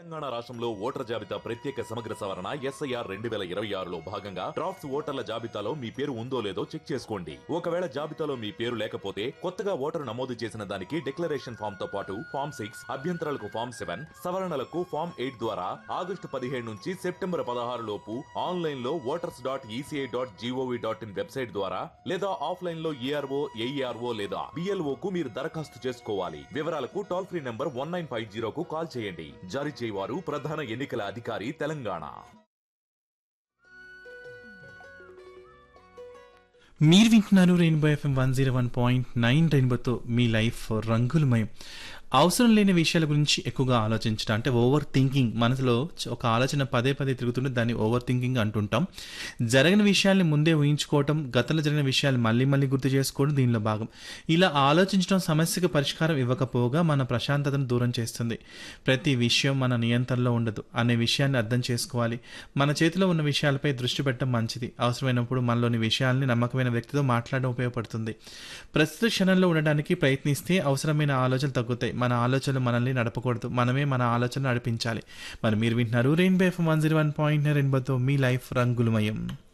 తెలంగాణ రాష్ట్రంలో ఓటర్ జాబితా ప్రత్యేక సమగ్ర సవరణ ఎస్ఐఆర్ రెండు వేల ఇరవై ఆరులో భాగంగా డ్రాఫ్ట్స్ ఓటర్ల జాబితాలో మీ పేరు ఉందో లేదో చెక్ చేసుకోండి ఒకవేళ జాబితాలో మీ పేరు లేకపోతే కొత్తగా ఓటరు నమోదు చేసిన దానికి డిక్లరేషన్ ఫామ్ తో పాటు ఫామ్ సిక్స్ అభ్యంతరాలకు ఫామ్ సెవెన్ సవరణలకు ఫామ్ ఎయిట్ ద్వారా ఆగస్టు పదిహేడు నుంచి సెప్టెంబర్ పదహారు లోపు ఆన్లైన్ లో voters dot ECI dot gov dot in website ద్వారా లేదా ఆఫ్లైన్ లో ఈఆర్ఓ ఏఈఆర్ఓ లేదా బిఎల్ఓ కు మీరు దరఖాస్తు చేసుకోవాలి వివరాలకు toll free number one nine five జీరోకు కాల్ చేయండి జారీ చేయవారు ప్రధాన ఎన్నికల అధికారి తెలంగాణ మీరు వింటున్నారు Rainbow FM one zero one point nine రెయిన్బోతో మీ లైఫ్ రంగులమయం అవసరం లేని విషయాల గురించి ఎక్కువగా ఆలోచించడం అంటే ఓవర్ థింకింగ్ మనసులో చ- ఒక ఆలోచన పదే పదే తిరుగుతుంటే దాన్ని ఓవర్ థింకింగ్ అంటుంటాం జరిగిన విషయాల్ని ముందే ఊహించుకోవటం గతంలో జరిగిన విషయాలు మళ్ళీ మళ్ళీ గుర్తు చేసుకోవడం దీనిలో భాగం ఇలా ఆలోచించడం సమస్యకు పరిష్కారం ఇవ్వకపోగా మన ప్రశాంతతను దూరం చేస్తుంది ప్రతి విషయం మన నియంత్రణలో ఉండదు అనే విషయాన్ని అర్థం చేసుకోవాలి మన చేతిలో ఉన్న విషయాలపై దృష్టి పెట్టడం మంచిది అవసరమైనప్పుడు మనలోని విషయాల్ని నమ్మకమైన వ్యక్తితో మాట్లాడడం ఉపయోగపడుతుంది ప్రస్తుత క్షణంలో ఉండడానికి ప్రయత్నిస్తే అవసరమైన ఆలోచనలు తగ్గుతాయి మన ఆలోచనలు మనల్ని నడపకూడదు మనమే మన ఆలోచన నడిపించాలి మరి మీరు వింటున్నారు Rainbow F one zero one point రెయిన్బోతో మీ లైఫ్ రంగులమయం